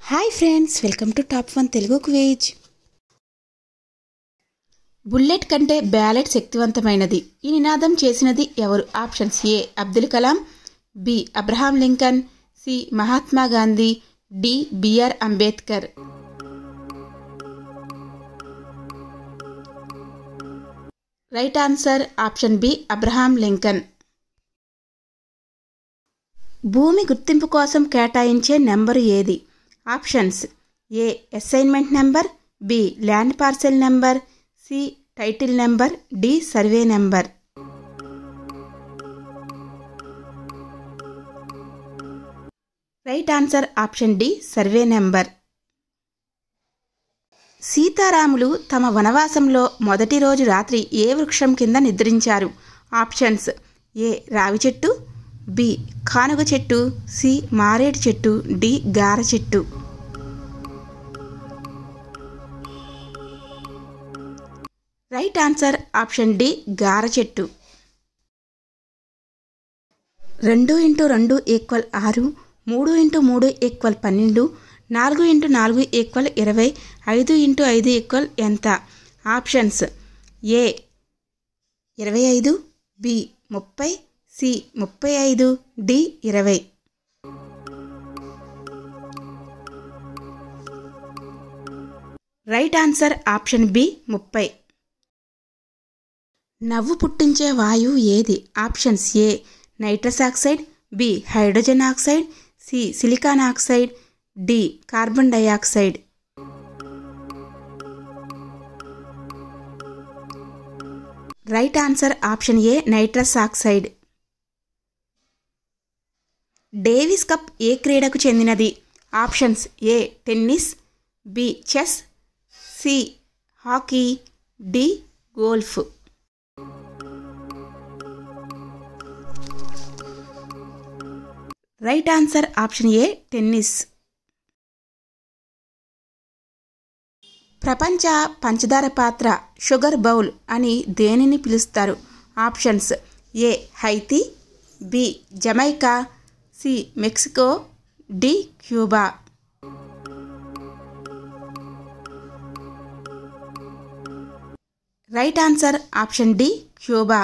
hi friends welcome to top one Telugu quiz bullet కంటే ballot శక్తివంతమైనది ఈ నినాదం చేసినది ఎవరు options A Abdul Kalam B Abraham Lincoln C Mahatma Gandhi D BR Ambedkar right answer option B Abraham Lincoln భూమి గుర్తింపు కోసం కేటాయించే నెంబరు ఏది options A assignment number B land parcel number C title number D survey number right answer option D survey number సీతారాములు తమ వనవాసంలో మొదటి రోజు రాత్రి ఏ వృక్షం కింద నిద్రించారు ఆప్షన్స్ ఏ రావి చెట్టు బి కానుగ చెట్టు సి మారేడు చెట్టు డి గార చెట్టు రైట్ ఆన్సర్ ఆప్షన్ డి గార చెట్టు రెండు ఇంటూ రెండు ఈక్వల్ ఆరు మూడు ఇంటూ మూడు ఈక్వల్ పన్నెండు నాలుగు ఇంటూ నాలుగు ఈక్వల్ ఇరవై ఐదు ఇంటూ ఐదు ఈక్వల్ ఎంత ఆప్షన్స్ ఏ ఇరవై ఐదు బి ముప్పై సి ముప్పై ఐదు డి ఇరవై రైట్ ఆన్సర్ ఆప్షన్ బి ముప్పై నవ్వు పుట్టించే వాయువు ఏది options A nitrous oxide B hydrogen oxide C silicon oxide D carbon dioxide right answer option A nitrous oxide Davis cup ఏ క్రీడకు చెందినది options A tennis B chess C hockey D golf right answer option A tennis ప్రపంచ పంచదార పాత్ర sugar bowl అని దేనిని పిలుస్తారు options A Haiti B Jamaica C Mexico D Cuba right answer option D Cuba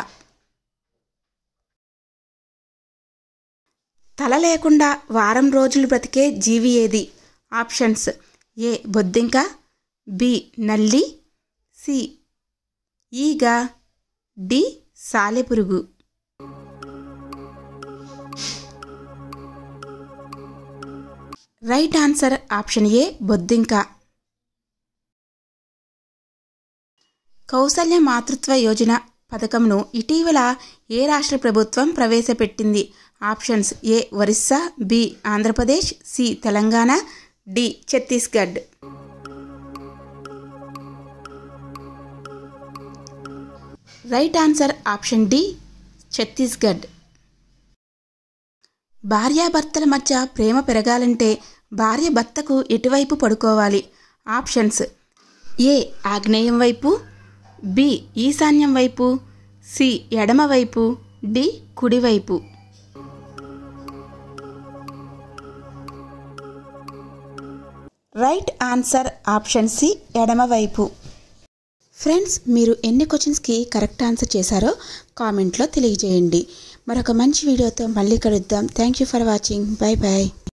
తల లేకుండా వారం రోజులు బ్రతికే జీవి ఏది ఆప్షన్స్ ఏ బొద్దింక బి నల్లి సి ఈగ డి సాలెపురుగు రైట్ ఆన్సర్ ఆప్షన్ ఏ బొద్దింక కౌసల్య మాతృత్వ యోజన పథకంను ఇటీవల ఏ రాష్ట్ర ప్రభుత్వం ప్రవేశపెట్టింది options A Orissa B Andhra Pradesh C Telangana D Chhattisgarh right answer option D Chhattisgarh భార్యాభర్తల మధ్య ప్రేమ పెరగాలంటే భార్య భర్తకు ఎటువైపు పడుకోవాలి ఆప్షన్స్ ఏ ఆగ్నేయం వైపు బి ఈశాన్యం వైపు సి ఎడమ వైపు డి కుడివైపు రైట్ ఆన్సర్ ఆప్షన్ సి ఎడమవైపు ఫ్రెండ్స్ మీరు ఎన్ని క్వశ్చన్స్కి కరెక్ట్ ఆన్సర్ చేశారో కామెంట్లో తెలియజేయండి మరొక మంచి వీడియోతో మళ్ళీ కలుద్దాం thank you for watching bye bye